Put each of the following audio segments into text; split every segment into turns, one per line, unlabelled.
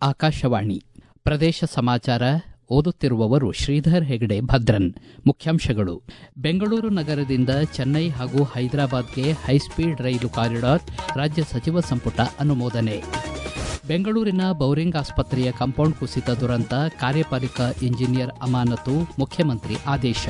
ಆಕಾಶವಾಣಿ ಪ್ರದೇಶ ಸಮಾಚಾರ ಓದುತ್ತಿರುವವರು ಶ್ರೀಧರ್ ಹೆಗಡೆ ಭದ್ರನ್ ಮುಖ್ಯಾಂಶಗಳು ಬೆಂಗಳೂರು ನಗರದಿಂದ ಚೆನ್ನೈ ಹಾಗೂ ಹೈದರಾಬಾದ್ಗೆ ಹೈಸ್ಪೀಡ್ ರೈಲು ಕಾರಿಡಾರ್ ರಾಜ್ಯ ಸಚಿವ ಸಂಪುಟ ಅನುಮೋದನೆ ಬೆಂಗಳೂರಿನ ಬೌರಿಂಗ್ ಆಸ್ಪತ್ರೆಯ ಕಾಂಪೌಂಡ್ ಕುಸಿತ ದುರಂತ ಕಾರ್ಯಪಾಲಿಕ ಇಂಜಿನಿಯರ್ ಅಮಾನತು ಮುಖ್ಯಮಂತ್ರಿ ಆದೇಶ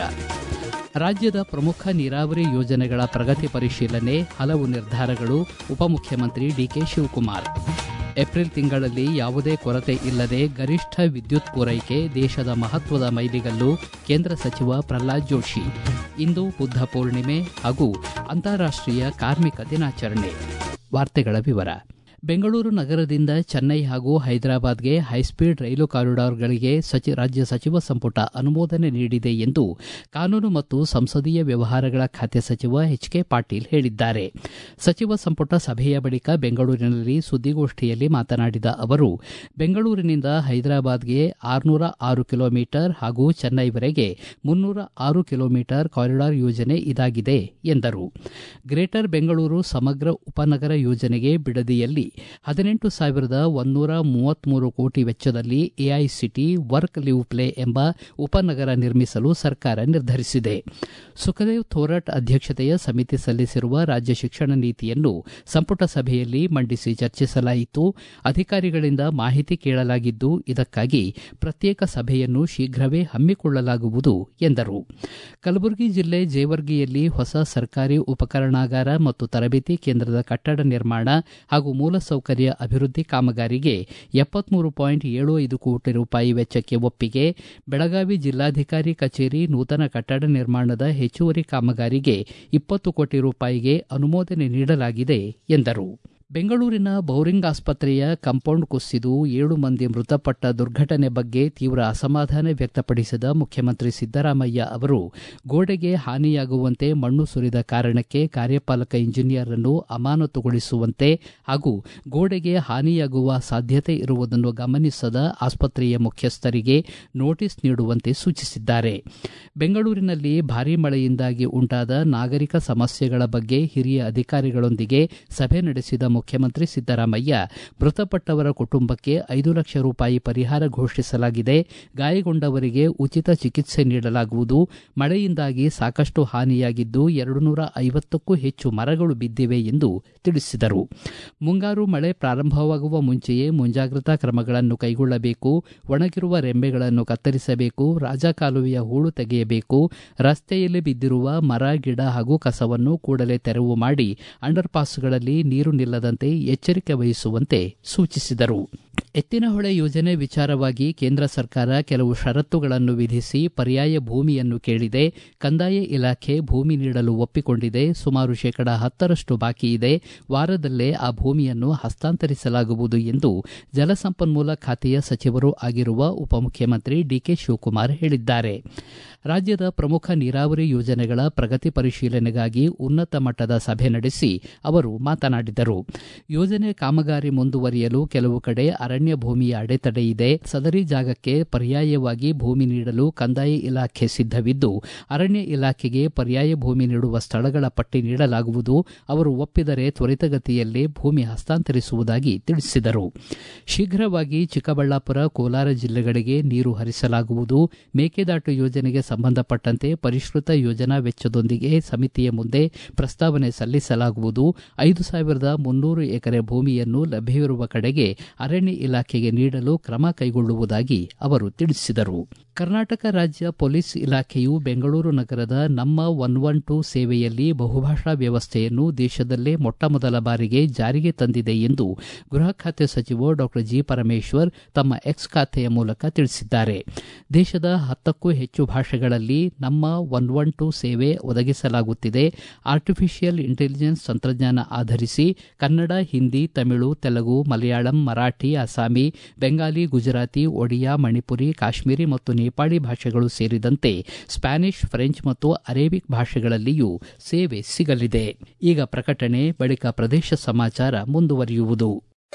ರಾಜ್ಯದ ಪ್ರಮುಖ ನೀರಾವರಿ ಯೋಜನೆಗಳ ಪ್ರಗತಿ ಪರಿಶೀಲನೆ ಹಲವು ನಿರ್ಧಾರಗಳು ಉಪಮುಖ್ಯಮಂತ್ರಿ ಡಿಕೆ ಶಿವಕುಮಾರ್ ಏಪ್ರಿಲ್ ತಿಂಗಳಲ್ಲಿ ಯಾವುದೇ ಕೊರತೆ ಇಲ್ಲದೆ ಗರಿಷ್ಠ ವಿದ್ಯುತ್ ಪೂರೈಕೆ ದೇಶದ ಮಹತ್ವದ ಮೈಲಿಗಲ್ಲು ಕೇಂದ್ರ ಸಚಿವ ಪ್ರಹ್ಲಾದ್ ಜೋಶಿ ಇಂದು ಬುದ್ಧ ಪೂರ್ಣಿಮೆ ಹಾಗೂ ಅಂತಾರಾಷ್ಟೀಯ ಕಾರ್ಮಿಕ ದಿನಾಚರಣೆ ವಾರ್ತೆಗಳ ವಿವರ ಬೆಂಗಳೂರು ನಗರದಿಂದ ಚೆನ್ನೈ ಹಾಗೂ ಹೈದರಾಬಾದ್ಗೆ ಹೈಸ್ಪೀಡ್ ರೈಲು ಕಾರಿಡಾರ್ಗಳಿಗೆ ರಾಜ್ಯ ಸಚಿವ ಸಂಪುಟ ಅನುಮೋದನೆ ನೀಡಿದೆ ಎಂದು ಕಾನೂನು ಮತ್ತು ಸಂಸದೀಯ ವ್ಯವಹಾರಗಳ ಖಾತೆ ಸಚಿವ ಎಚ್ ಕೆ ಪಾಟೀಲ್ ಹೇಳಿದ್ದಾರೆ ಸಚಿವ ಸಂಪುಟ ಸಭೆಯ ಬಳಿಕ ಬೆಂಗಳೂರಿನಲ್ಲಿ ಸುದ್ದಿಗೋಷ್ಠಿಯಲ್ಲಿ ಮಾತನಾಡಿದ ಅವರು ಬೆಂಗಳೂರಿನಿಂದ ಹೈದರಾಬಾದ್ಗೆ ಆರುನೂರ ಆರು ಕಿಲೋಮೀಟರ್ ಹಾಗೂ ಚೆನ್ನೈವರೆಗೆ ಮುನ್ನೂರ ಆರು ಕಿಲೋಮೀಟರ್ ಕಾರಿಡಾರ್ ಯೋಜನೆ ಇದಾಗಿದೆ ಎಂದರು ಗ್ರೇಟರ್ ಬೆಂಗಳೂರು ಸಮಗ್ರ ಉಪನಗರ ಯೋಜನೆಗೆ ಬಿಡದಿಯಲ್ಲಿ ಹದಿನೆಂಟು ಸಾವಿರದ ಒಂದೂರ ಮೂವತ್ಮೂರು ಕೋಟಿ ವೆಚ್ಚದಲ್ಲಿ ಎಐಸಿಟಿ ವರ್ಕ್ ಲಿವ್ ಪ್ಲೇ ಎಂಬ ಉಪನಗರ ನಿರ್ಮಿಸಲು ಸರ್ಕಾರ ನಿರ್ಧರಿಸಿದೆ ಸುಖದೇವ್ ಥೋರಟ್ ಅಧ್ಯಕ್ಷತೆಯ ಸಮಿತಿ ಸಲ್ಲಿಸಿರುವ ರಾಜ್ಯ ಶಿಕ್ಷಣ ನೀತಿಯನ್ನು ಸಂಪುಟ ಸಭೆಯಲ್ಲಿ ಮಂಡಿಸಿ ಚರ್ಚಿಸಲಾಯಿತು ಅಧಿಕಾರಿಗಳಿಂದ ಮಾಹಿತಿ ಕೇಳಲಾಗಿದ್ದು ಇದಕ್ಕಾಗಿ ಪ್ರತ್ಯೇಕ ಸಭೆಯನ್ನು ಶೀಘ್ರವೇ ಹಮ್ಮಿಕೊಳ್ಳಲಾಗುವುದು ಎಂದರು ಕಲಬುರಗಿ ಜಿಲ್ಲೆ ಜೇವರ್ಗಿಯಲ್ಲಿ ಹೊಸ ಸರ್ಕಾರಿ ಉಪಕರಣಾಗಾರ ಮತ್ತು ತರಬೇತಿ ಕೇಂದ್ರದ ಕಟ್ಟಡ ನಿರ್ಮಾಣ ಹಾಗೂ ಮೂಲಸೌಕರ್ಯ ಅಭಿವೃದ್ಧಿ ಕಾಮಗಾರಿಗೆ ಎಪ್ಪತ್ಮೂರು ಪಾಯಿಂಟ್ ಏಳು ಐದು ಕೋಟಿ ರೂಪಾಯಿ ವೆಚ್ಚಕ್ಕೆ ಒಪ್ಪಿಗೆ ಬೆಳಗಾವಿ ಜಿಲ್ಲಾಧಿಕಾರಿ ಕಚೇರಿ ನೂತನ ಕಟ್ಟಡ ನಿರ್ಮಾಣದ ಹೆಚ್ಚುವರಿ ಕಾಮಗಾರಿಗೆ ಇಪ್ಪತ್ತು ಕೋಟಿ ರೂಪಾಯಿಗೆ ಅನುಮೋದನೆ ನೀಡಲಾಗಿದೆ ಎಂದರು ಬೆಂಗಳೂರಿನ ಬೌರಿಂಗ್ ಆಸ್ಪತ್ರೆಯ ಕಾಂಪೌಂಡ್ ಕುಸಿದು ಏಳು ಮಂದಿ ಮೃತಪಟ್ಟ ದುರ್ಘಟನೆ ಬಗ್ಗೆ ತೀವ್ರ ಅಸಮಾಧಾನ ವ್ಯಕ್ತಪಡಿಸಿದ ಮುಖ್ಯಮಂತ್ರಿ ಸಿದ್ದರಾಮಯ್ಯ ಅವರು ಗೋಡೆಗೆ ಹಾನಿಯಾಗುವಂತೆ ಮಣ್ಣು ಸುರಿದ ಕಾರಣಕ್ಕೆ ಕಾರ್ಯಪಾಲಕ ಇಂಜಿನಿಯರ್ ಅನ್ನು ಅಮಾನತುಗೊಳಿಸುವಂತೆ ಹಾಗೂ ಗೋಡೆಗೆ ಹಾನಿಯಾಗುವ ಸಾಧ್ಯತೆ ಇರುವುದನ್ನು ಗಮನಿಸದ ಆಸ್ಪತ್ರೆಯ ಮುಖ್ಯಸ್ಥರಿಗೆ ನೋಟಿಸ್ ನೀಡುವಂತೆ ಸೂಚಿಸಿದ್ದಾರೆ ಬೆಂಗಳೂರಿನಲ್ಲಿ ಭಾರೀ ಮಳೆಯಿಂದಾಗಿ ಉಂಟಾದ ನಾಗರಿಕ ಸಮಸ್ಯೆಗಳ ಬಗ್ಗೆ ಹಿರಿಯ ಅಧಿಕಾರಿಗಳೊಂದಿಗೆ ಸಭೆ ನಡೆಸಿದ ಮುಖ್ಯಮಂತ್ರಿ ಸಿದ್ದರಾಮಯ್ಯ ಮೃತಪಟ್ಟವರ ಕುಟುಂಬಕ್ಕೆ ಐದು ಲಕ್ಷ ರೂಪಾಯಿ ಪರಿಹಾರ ಘೋಷಿಸಲಾಗಿದೆ ಗಾಯಗೊಂಡವರಿಗೆ ಉಚಿತ ಚಿಕಿತ್ಸೆ ನೀಡಲಾಗುವುದು ಮಳೆಯಿಂದಾಗಿ ಸಾಕಷ್ಟು ಹಾನಿಯಾಗಿದ್ದು ಎರಡು ನೂರ ಐವತ್ತಕ್ಕೂ ಹೆಚ್ಚು ಮರಗಳು ಬಿದ್ದಿವೆ ಎಂದು ತಿಳಿಸಿದರು ಮುಂಗಾರು ಮಳೆ ಪ್ರಾರಂಭವಾಗುವ ಮುಂಚೆಯೇ ಮುಂಜಾಗ್ರತಾ ಕ್ರಮಗಳನ್ನು ಕೈಗೊಳ್ಳಬೇಕು ಒಣಗಿರುವ ರೆಂಬೆಗಳನ್ನು ಕತ್ತರಿಸಬೇಕು ರಾಜಕಾಲುವೆಯ ಹೂಳು ತೆಗೆಯಬೇಕು ರಸ್ತೆಯಲ್ಲಿ ಬಿದ್ದಿರುವ ಮರ ಗಿಡ ಹಾಗೂ ಕಸವನ್ನು ಕೂಡಲೇ ತೆರವು ಮಾಡಿ ಅಂಡರ್ ಪಾಸ್ಗಳಲ್ಲಿ ನೀರು ನಿಲ್ಲದಂತೆ ಎಚ್ಚರಿಕೆ ವಹಿಸುವಂತೆ ಸೂಚಿಸಿದರು ಎತ್ತಿನಹೊಳೆ ಯೋಜನೆ ವಿಚಾರವಾಗಿ ಕೇಂದ್ರ ಸರ್ಕಾರ ಕೆಲವು ಷರತ್ತುಗಳನ್ನು ವಿಧಿಸಿ ಪರ್ಯಾಯ ಭೂಮಿಯನ್ನು ಕೇಳಿದೆ ಕಂದಾಯ ಇಲಾಖೆ ಭೂಮಿ ನೀಡಲು ಒಪ್ಪಿಕೊಂಡಿದೆ ಸುಮಾರು ಶೇಕಡ ಹತ್ತರಷ್ಟು ಬಾಕಿ ಇದೆ ವಾರದಲ್ಲೇ ಆ ಭೂಮಿಯನ್ನು ಹಸ್ತಾಂತರಿಸಲಾಗುವುದು ಎಂದು ಜಲಸಂಪನ್ಮೂಲ ಖಾತೆಯ ಸಚಿವರೂ ಆಗಿರುವ ಉಪಮುಖ್ಯಮಂತ್ರಿ ಡಿಕೆ ಶಿವಕುಮಾರ್ ಹೇಳಿದ್ದಾರೆ ರಾಜ್ಯದ ಪ್ರಮುಖ ನೀರಾವರಿ ಯೋಜನೆಗಳ ಪ್ರಗತಿ ಪರಿಶೀಲನೆಗಾಗಿ ಉನ್ನತ ಮಟ್ಟದ ಸಭೆ ನಡೆಸಿ ಅವರು ಮಾತನಾಡಿದರು ಯೋಜನೆ ಕಾಮಗಾರಿ ಮುಂದುವರಿಯಲು ಕೆಲವು ಕಡೆ ಅರಣ್ಯ ಭೂಮಿಯ ಅಡೆತಡೆ ಇದೆ ಸದರಿ ಜಾಗಕ್ಕೆ ಪರ್ಯಾಯವಾಗಿ ಭೂಮಿ ನೀಡಲು ಕಂದಾಯ ಇಲಾಖೆ ಸಿದ್ದವಿದ್ದು ಅರಣ್ಯ ಇಲಾಖೆಗೆ ಪರ್ಯಾಯ ಭೂಮಿ ನೀಡುವ ಸ್ಥಳಗಳ ಪಟ್ಟಿ ನೀಡಲಾಗುವುದು ಅವರು ಒಪ್ಪಿದರೆ ತ್ವರಿತಗತಿಯಲ್ಲಿ ಭೂಮಿ ಹಸ್ತಾಂತರಿಸುವುದಾಗಿ ತಿಳಿಸಿದರು ಶೀಘ್ರವಾಗಿ ಚಿಕ್ಕಬಳ್ಳಾಪುರ ಕೋಲಾರ ಜಿಲ್ಲೆಗಳಿಗೆ ನೀರು ಹರಿಸಲಾಗುವುದು ಮೇಕೆದಾಟು ಯೋಜನೆಗೆ ಸಂಬಂಧಪಟ್ಟಂತೆ ಪರಿಷ್ಕೃತ ಯೋಜನಾ ವೆಚ್ಚದೊಂದಿಗೆ ಸಮಿತಿಯ ಮುಂದೆ ಪ್ರಸ್ತಾವನೆ ಸಲ್ಲಿಸಲಾಗುವುದು ಐದು ಸಾವಿರದ ಮುನ್ನೂರು ಎಕರೆ ಭೂಮಿಯನ್ನು ಲಭ್ಯವಿರುವ ಕಡೆಗೆ ಅರಣ್ಯ ಇಲಾಖೆಗೆ ನೀಡಲು ಕ್ರಮ ಕೈಗೊಳ್ಳುವುದಾಗಿ ಅವರು ತಿಳಿಸಿದರು ಕರ್ನಾಟಕ ರಾಜ್ಯ ಪೊಲೀಸ್ ಇಲಾಖೆಯು ಬೆಂಗಳೂರು ನಗರದ ನಮ್ಮ ಒನ್ ಒನ್ ಟೂ ಸೇವೆಯಲ್ಲಿ ಬಹುಭಾಷಾ ವ್ಯವಸ್ಥೆಯನ್ನು ದೇಶದಲ್ಲೇ ಮೊಟ್ಟಮೊದಲ ಬಾರಿಗೆ ಜಾರಿಗೆ ತಂದಿದೆ ಎಂದು ಗೃಹ ಖಾತೆ ಸಚಿವ ಡಾಕ್ಟರ್ ಜಿ ಪರಮೇಶ್ವರ್ ತಮ್ಮ ಎಕ್ಸ್ ಖಾತೆಯ ಮೂಲಕ ತಿಳಿಸಿದ್ದಾರೆ ದೇಶದ ಹತ್ತಕ್ಕೂ ಹೆಚ್ಚು ಭಾಷೆಗಳಲ್ಲಿ ನಮ್ಮ ಒನ್ ಒನ್ ಟೂ ಸೇವೆ ಒದಗಿಸಲಾಗುತ್ತಿದೆ ಆರ್ಟಿಫಿಷಿಯಲ್ ಇಂಟೆಲಿಜೆನ್ಸ್ ತಂತ್ರಜ್ಞಾನ ಆಧರಿಸಿ ಕನ್ನಡ ಹಿಂದಿ ತಮಿಳು ತೆಲುಗು ಮಲಯಾಳಂ ಮರಾಠಿ ಅಸ್ಸಾಮಿ ಬೆಂಗಾಲಿ ಗುಜರಾತಿ ಒಡಿಯಾ ಮಣಿಪುರಿ ಕಾಶ್ಮೀರಿ ಮತ್ತು ನೇಪಾಳಿ ಭಾಷೆಗಳು ಸೇರಿದಂತೆ ಸ್ಪ್ಯಾನಿಷ್ ಫ್ರೆಂಚ್ ಮತ್ತು ಅರೇಬಿಕ್ ಭಾಷೆಗಳಲ್ಲಿಯೂ ಸೇವೆ ಸಿಗಲಿದೆ ಈಗ ಪ್ರಕಟಣೆ ಬಳಿಕ ಪ್ರದೇಶ ಸಮಾಚಾರ ಮುಂದುವರಿಯುವುದು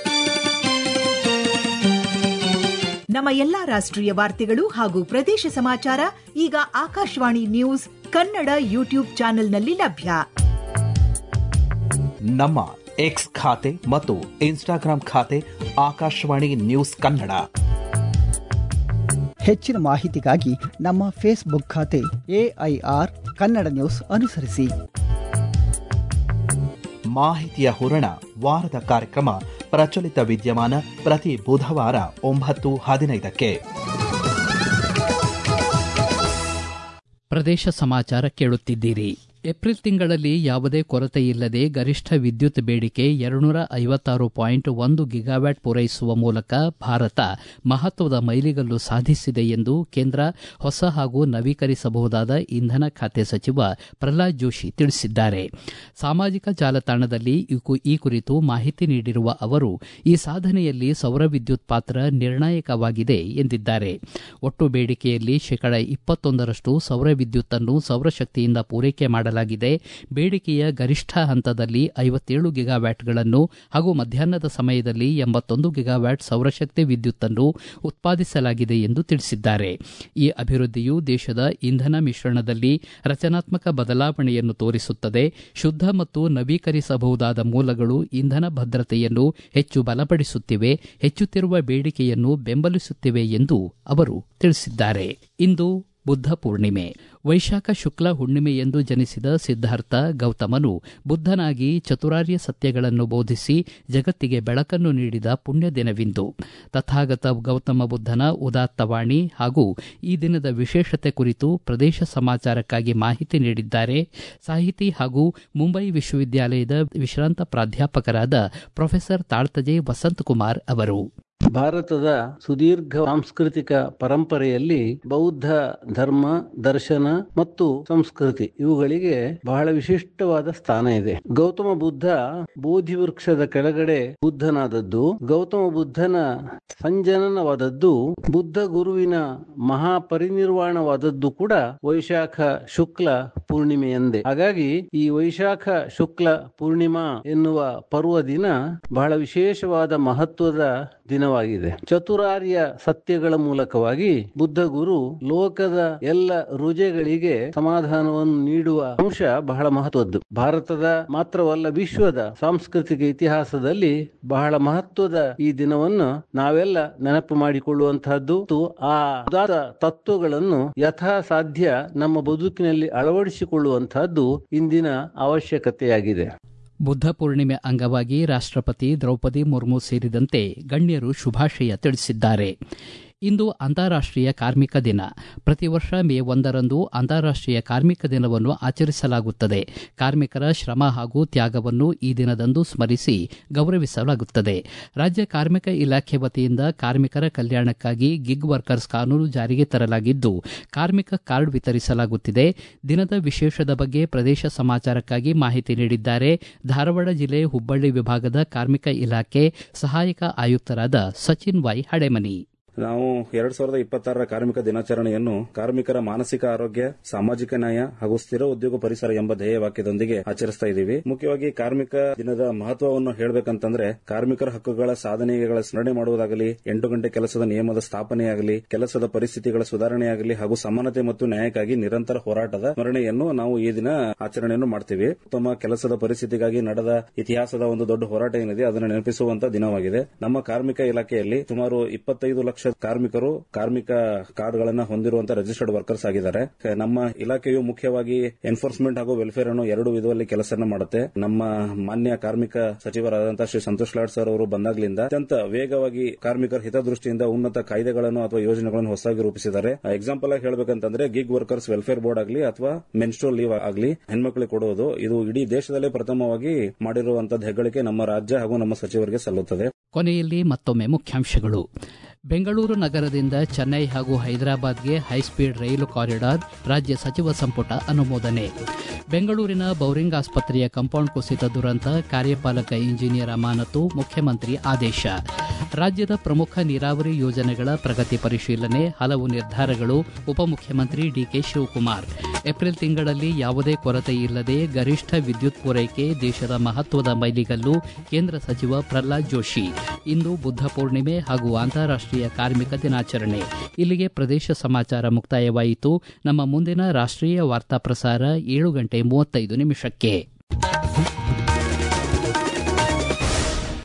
ನಮ್ಮ ಎಲ್ಲಾ ರಾಷ್ಟ್ರೀಯ ವಾರ್ತೆಗಳು ಹಾಗೂ ಪ್ರದೇಶ ಸಮಾಚಾರ ಈಗ ಆಕಾಶವಾಣಿ ನ್ಯೂಸ್ ಕನ್ನಡ ಯೂಟ್ಯೂಬ್ ಚಾನೆಲ್ನಲ್ಲಿ ಲಭ್ಯ
ನಮ್ಮ ಎಕ್ಸ್ ಖಾತೆ ಮತ್ತು ಇನ್ಸ್ಟಾಗ್ರಾಂ ಖಾತೆ ಆಕಾಶವಾಣಿ ನ್ಯೂಸ್ ಕನ್ನಡ
ಹೆಚ್ಚಿನ ಮಾಹಿತಿಗಾಗಿ ನಮ್ಮ ಫೇಸ್ಬುಕ್ ಖಾತೆ ಎಐಆರ್ ಕನ್ನಡ ನ್ಯೂಸ್ ಅನುಸರಿಸಿ
ಮಾಹಿತಿಯ ಹೂರಣ ವಾರದ ಕಾರ್ಯಕ್ರಮ ಪ್ರಚಲಿತ ವಿದ್ಯಮಾನ ಪ್ರತಿ ಬುಧವಾರ ಒಂಬತ್ತು ಹದಿನೈದಕ್ಕೆ
ಪ್ರದೇಶ ಸಮಾಚಾರ ಕೇಳುತ್ತಿದ್ದೀರಿ ಏಪ್ರಿಲ್ ತಿಂಗಳಲ್ಲಿ ಯಾವುದೇ ಕೊರತೆಯಿಲ್ಲದೆ ಗರಿಷ್ಠ ವಿದ್ಯುತ್ ಬೇಡಿಕೆ ಎರಡುನೂರ ಐವತ್ತಾರು ಪಾಯಿಂಟ್ ಒಂದು ಗಿಗಾವ್ಯಾಟ್ ಪೂರೈಸುವ ಮೂಲಕ ಭಾರತ ಮಹತ್ವದ ಮೈಲಿಗಲ್ಲು ಸಾಧಿಸಿದೆ ಎಂದು ಕೇಂದ್ರ ಹೊಸ ಹಾಗೂ ನವೀಕರಿಸಬಹುದಾದ ಇಂಧನ ಖಾತೆ ಸಚಿವ ಪ್ರಹ್ಲಾದ್ ಜೋಶಿ ತಿಳಿಸಿದ್ದಾರೆ ಸಾಮಾಜಿಕ ಜಾಲತಾಣದಲ್ಲಿ ಈ ಕುರಿತು ಮಾಹಿತಿ ನೀಡಿರುವ ಅವರು ಈ ಸಾಧನೆಯಲ್ಲಿ ಸೌರ ವಿದ್ಯುತ್ ಪಾತ್ರ ನಿರ್ಣಾಯಕವಾಗಿದೆ ಎಂದಿದ್ದಾರೆ ಒಟ್ಟು ಬೇಡಿಕೆಯಲ್ಲಿ ಶೇಕಡ ಇಪ್ಪತ್ತೊಂದರಷ್ಟು ಸೌರ ವಿದ್ಯುತ್ತನ್ನು ಸೌರಶಕ್ತಿಯಿಂದ ಪೂರೈಕೆ ಮಾಡಲಾಗಿದೆ ಬೇಡಿಕೆಯ ಗರಿಷ್ಠ ಹಂತದಲ್ಲಿ ಐವತ್ತೇಳು ಗಿಗಾವ್ಯಾಟ್ಗಳನ್ನು ಹಾಗೂ ಮಧ್ಯಾಹ್ನದ ಸಮಯದಲ್ಲಿ ಎಂಬತ್ತೊಂದು ಗಿಗಾವ್ಯಾಟ್ ಸೌರಶಕ್ತಿ ವಿದ್ಯುತ್ತನ್ನು ಉತ್ಪಾದಿಸಲಾಗಿದೆ ಎಂದು ತಿಳಿಸಿದ್ದಾರೆ ಈ ಅಭಿವೃದ್ಧಿಯು ದೇಶದ ಇಂಧನ ಮಿಶ್ರಣದಲ್ಲಿ ರಚನಾತ್ಮಕ ಬದಲಾವಣೆಯನ್ನು ತೋರಿಸುತ್ತದೆ ಶುದ್ಧ ಮತ್ತು ನವೀಕರಿಸಬಹುದಾದ ಮೂಲಗಳು ಇಂಧನ ಭದ್ರತೆಯನ್ನು ಹೆಚ್ಚು ಬಲಪಡಿಸುತ್ತಿವೆ ಹೆಚ್ಚುತ್ತಿರುವ ಬೇಡಿಕೆಯನ್ನು ಬೆಂಬಲಿಸುತ್ತಿವೆ ಎಂದು ಅವರು ತಿಳಿಸಿದ್ದಾರೆ ಇಂದು ಬುದ್ಧ ಪೂರ್ಣಿಮೆ ವೈಶಾಖ ಶುಕ್ಲ ಹುಣ್ಣಿಮೆಯೆಂದು ಜನಿಸಿದ ಸಿದ್ಧಾರ್ಥ ಗೌತಮನು ಬುದ್ಧನಾಗಿ ಚತುರಾರ್ಯ ಸತ್ಯಗಳನ್ನು ಬೋಧಿಸಿ ಜಗತ್ತಿಗೆ ಬೆಳಕನ್ನು ನೀಡಿದ ಪುಣ್ಯ ದಿನವಿಂದು ತಥಾಗತ ಗೌತಮ ಬುದ್ಧನ ಉದಾತ್ತವಾಣಿ ಹಾಗೂ ಈ ದಿನದ ವಿಶೇಷತೆ ಕುರಿತು ಪ್ರದೇಶ ಸಮಾಚಾರಕ್ಕಾಗಿ ಮಾಹಿತಿ ನೀಡಿದ್ದಾರೆ ಸಾಹಿತಿ ಹಾಗೂ ಮುಂಬೈ ವಿಶ್ವವಿದ್ಯಾಲಯದ ವಿಶ್ರಾಂತ ಪ್ರಾಧ್ಯಾಪಕರಾದ ಪ್ರೊಫೆಸರ್ ತಾಳ್ತಜೆ ವಸಂತಕುಮಾರ್ ಅವರು
ಭಾರತದ ಸುದೀರ್ಘ ಸಾಂಸ್ಕೃತಿಕ ಪರಂಪರೆಯಲ್ಲಿ ಬೌದ್ಧ ಧರ್ಮ ದರ್ಶನ ಮತ್ತು ಸಂಸ್ಕೃತಿ ಇವುಗಳಿಗೆ ಬಹಳ ವಿಶಿಷ್ಟವಾದ ಸ್ಥಾನ ಇದೆ ಗೌತಮ ಬುದ್ಧ ಬೋಧಿ ವೃಕ್ಷದ ಕೆಳಗಡೆ ಬುದ್ಧನಾದದ್ದು ಗೌತಮ ಬುದ್ಧನ ಸಂಜನನವಾದದ್ದು ಬುದ್ಧ ಗುರುವಿನ ಮಹಾಪರಿನಿರ್ವಾಣವಾದದ್ದು ಕೂಡ ವೈಶಾಖ ಶುಕ್ಲ ಪೂರ್ಣಿಮೆಯಂದೇ ಹಾಗಾಗಿ ಈ ವೈಶಾಖ ಶುಕ್ಲ ಪೂರ್ಣಿಮಾ ಎನ್ನುವ ಪರ್ವ ದಿನ ಬಹಳ ವಿಶೇಷವಾದ ಮಹತ್ವದ ದಿನವಾಗಿದೆ ಚತುರಾರ್ಯ ಸತ್ಯಗಳ ಮೂಲಕವಾಗಿ ಬುದ್ಧ ಗುರು ಲೋಕದ ಎಲ್ಲ ರುಜೆಗಳಿಗೆ ಸಮಾಧಾನವನ್ನು ನೀಡುವ ಅಂಶ ಬಹಳ ಮಹತ್ವದ್ದು ಭಾರತದ ಮಾತ್ರವಲ್ಲ ವಿಶ್ವದ ಸಾಂಸ್ಕೃತಿಕ ಇತಿಹಾಸದಲ್ಲಿ ಬಹಳ ಮಹತ್ವದ ಈ ದಿನವನ್ನು ನಾವೆಲ್ಲ ನೆನಪು ಮಾಡಿಕೊಳ್ಳುವಂತಹದ್ದು ಆ ಉದಾತ್ತ ತತ್ವಗಳನ್ನು ಯಥಾ ಸಾಧ್ಯ ನಮ್ಮ ಬದುಕಿನಲ್ಲಿ ಅಳವಡಿಸಿಕೊಳ್ಳುವಂತಹದ್ದು ಇಂದಿನ ಅವಶ್ಯಕತೆಯಾಗಿದೆ
ಬುದ್ಧ ಪೂರ್ಣಿಮೆ ಅಂಗವಾಗಿ ರಾಷ್ಟಪತಿ ದ್ರೌಪದಿ ಮುರ್ಮು ಸೇರಿದಂತೆ ಗಣ್ಯರು ಶುಭಾಶಯ ತಿಳಿಸಿದ್ದಾರೆ ಇಂದು ಅಂತಾರಾಷ್ಟೀಯ ಕಾರ್ಮಿಕ ದಿನ ಪ್ರತಿ ವರ್ಷ ಮೇ ಒಂದರಂದು ಅಂತಾರಾಷ್ಟೀಯ ಕಾರ್ಮಿಕ ದಿನವನ್ನು ಆಚರಿಸಲಾಗುತ್ತದೆ ಕಾರ್ಮಿಕರ ಶ್ರಮ ಹಾಗೂ ತ್ಯಾಗವನ್ನು ಈ ದಿನದಂದು ಸ್ಮರಿಸಿ ಗೌರವಿಸಲಾಗುತ್ತದೆ ರಾಜ್ಯ ಕಾರ್ಮಿಕ ಇಲಾಖೆ ವತಿಯಿಂದ ಕಾರ್ಮಿಕರ ಕಲ್ಯಾಣಕ್ಕಾಗಿ ಗಿಗ್ ವರ್ಕರ್ಸ್ ಕಾನೂನು ಜಾರಿಗೆ ತರಲಾಗಿದ್ದು ಕಾರ್ಮಿಕ ಕಾರ್ಡ್ ವಿತರಿಸಲಾಗುತ್ತಿದೆ ದಿನದ ವಿಶೇಷದ ಬಗ್ಗೆ ಪ್ರದೇಶ ಸಮಾಚಾರಕ್ಕಾಗಿ ಮಾಹಿತಿ ನೀಡಿದ್ದಾರೆ ಧಾರವಾಡ ಜಿಲ್ಲೆ ಹುಬ್ಬಳ್ಳಿ ವಿಭಾಗದ ಕಾರ್ಮಿಕ ಇಲಾಖೆ ಸಹಾಯಕ ಆಯುಕ್ತರಾದ ಸಚಿನ್ ವೈ ಹಳೆಮನಿ
ನಾವು ಎರಡ್ ಸಾವಿರದ ಇಪ್ಪತ್ತಾರರ ಕಾರ್ಮಿಕ ದಿನಾಚರಣೆಯನ್ನು ಕಾರ್ಮಿಕರ ಮಾನಸಿಕ ಆರೋಗ್ಯ ಸಾಮಾಜಿಕ ನ್ಯಾಯ ಹಾಗೂ ಸ್ಥಿರ ಉದ್ಯೋಗ ಪರಿಸರ ಎಂಬ ಧ್ಯೇಯ ವಾಕ್ಯದೊಂದಿಗೆ ಆಚರಿಸ್ತಾ ಇದ್ದೀವಿ ಮುಖ್ಯವಾಗಿ ಕಾರ್ಮಿಕ ದಿನದ ಮಹತ್ವವನ್ನು ಹೇಳಬೇಕಂತಂದ್ರೆ ಕಾರ್ಮಿಕರ ಹಕ್ಕುಗಳ ಸಾಧನೆಗಳ ಸ್ಮರಣೆ ಮಾಡುವುದಾಗಲಿ ಎಂಟು ಗಂಟೆ ಕೆಲಸದ ನಿಯಮದ ಸ್ಥಾಪನೆಯಾಗಲಿ ಕೆಲಸದ ಪರಿಸ್ಥಿತಿಗಳ ಸುಧಾರಣೆಯಾಗಲಿ ಹಾಗೂ ಸಮಾನತೆ ಮತ್ತು ನ್ಯಾಯಕ್ಕಾಗಿ ನಿರಂತರ ಹೋರಾಟದ ಸ್ಮರಣೆಯನ್ನು ನಾವು ಈ ದಿನ ಆಚರಣೆಯನ್ನು ಮಾಡ್ತೀವಿ ಉತ್ತಮ ಕೆಲಸದ ಪರಿಸ್ಥಿತಿಗಾಗಿ ನಡೆದ ಇತಿಹಾಸದ ಒಂದು ದೊಡ್ಡ ಹೋರಾಟ ಏನಿದೆ ಅದನ್ನು ನೆನಪಿಸುವಂತ ದಿನವಾಗಿದೆ ನಮ್ಮ ಕಾರ್ಮಿಕ ಇಲಾಖೆಯಲ್ಲಿ ಸುಮಾರು ಇಪ್ಪತ್ತೈದು ಲಕ್ಷ ಕಾರ್ಮಿಕರು ಕಾರ್ಮಿಕ ಕಾರ್ಡ್ಗಳನ್ನು ಹೊಂದಿರುವಂತಹ ರಿಜಿಸ್ಟರ್ಡ್ ವರ್ಕರ್ಸ್ ಆಗಿದ್ದಾರೆ ನಮ್ಮ ಇಲಾಖೆಯು ಮುಖ್ಯವಾಗಿ ಎನ್ಫೋರ್ಸ್ಮೆಂಟ್ ಹಾಗೂ ವೆಲ್ಫೇರ್ ಅನ್ನು ಎರಡು ವಿಧದಲ್ಲಿ ಕೆಲಸ ಮಾಡುತ್ತೆ ನಮ್ಮ ಮಾನ್ಯ ಕಾರ್ಮಿಕ ಸಚಿವರಾದಂತಹ ಶ್ರೀ ಸಂತೋಷ್ ಲಾಡ್ ಸರ್ ಅವರು ಬಂದಾಗ್ಲಿಂದ ಅತ್ಯಂತ ವೇಗವಾಗಿ ಕಾರ್ಮಿಕರ ಹಿತದೃಷ್ಟಿಯಿಂದ ಉನ್ನತ ಕಾಯ್ದೆಗಳನ್ನು ಅಥವಾ ಯೋಜನೆಗಳನ್ನು ಹೊಸದಾಗಿ ರೂಪಿಸಿದ್ದಾರೆ ಎಕ್ಸಾಂಪಲ್ ಆಗಿ ಹೇಳಬೇಕಂತಂದ್ರೆ ಗಿಗ್ ವರ್ಕರ್ಸ್ ವೆಲ್ಫೇರ್ ಬೋರ್ಡ್ ಆಗಲಿ ಅಥವಾ ಮೆನ್ಸ್ಟ್ರೋಲ್ ಲೀವ್ ಆಗಲಿ ಹೆಣ್ಮಕ್ಳಿಗೆ ಕೊಡುವುದು ಇದು ಇಡೀ ದೇಶದಲ್ಲೇ ಪ್ರಥಮವಾಗಿ ಮಾಡಿರುವಂತಹ ಹೆಗ್ಗಳಿಕೆ ನಮ್ಮ ರಾಜ್ಯ ಹಾಗೂ ನಮ್ಮ ಸಚಿವರಿಗೆ ಸಲ್ಲುತ್ತದೆ
ಕೊನೆಯಲ್ಲಿ ಮತ್ತೊಮ್ಮೆ ಮುಖ್ಯಾಂಶಗಳು ಬೆಂಗಳೂರು ನಗರದಿಂದ ಚೆನ್ನೈ ಹಾಗೂ ಹೈದರಾಬಾದ್ಗೆ ಹೈಸ್ಪೀಡ್ ರೈಲು ಕಾರಿಡಾರ್ ರಾಜ್ಯ ಸಚಿವ ಸಂಪುಟ ಅನುಮೋದನೆ ಬೆಂಗಳೂರಿನ ಬೌರಿಂಗ್ ಆಸ್ಪತ್ರೆಯ ಕಾಂಪೌಂಡ್ ಕುಸಿತ ದುರಂತ ಕಾರ್ಯಪಾಲಕ ಇಂಜಿನಿಯರ್ ಅಮಾನತು ಮುಖ್ಯಮಂತ್ರಿ ಆದೇಶ ರಾಜ್ಯದ ಪ್ರಮುಖ ನೀರಾವರಿ ಯೋಜನೆಗಳ ಪ್ರಗತಿ ಪರಿಶೀಲನೆ ಹಲವು ನಿರ್ಧಾರಗಳು ಉಪಮುಖ್ಯಮಂತ್ರಿ ಡಿಕೆ ಶಿವಕುಮಾರ್ ಏಪ್ರಿಲ್ ತಿಂಗಳಲ್ಲಿ ಯಾವುದೇ ಕೊರತೆ ಇಲ್ಲದೆ ಗರಿಷ್ಠ ವಿದ್ಯುತ್ ಪೂರೈಕೆ ದೇಶದ ಮಹತ್ವದ ಮೈಲಿಗಲ್ಲು ಕೇಂದ್ರ ಸಚಿವ ಪ್ರಹ್ಲಾದ್ ಜೋಶಿ ಇಂದು ಬುದ್ಧ ಪೂರ್ಣಿಮೆ ಹಾಗೂ ಅಂತಾರಾಷ್ಟೀಯ ಕಾರ್ಮಿಕ ದಿನಾಚರಣೆ ಇಲ್ಲಿಗೆ ಪ್ರದೇಶ ಸಮಾಚಾರ ಮುಕ್ತಾಯವಾಯಿತು ನಮ್ಮ ಮುಂದಿನ ರಾಷ್ಟೀಯ ವಾರ್ತಾ ಪ್ರಸಾರ ಏಳು ಗಂಟೆ ಮೂವತ್ತೈದು ನಿಮಿಷಕ್ಕೆ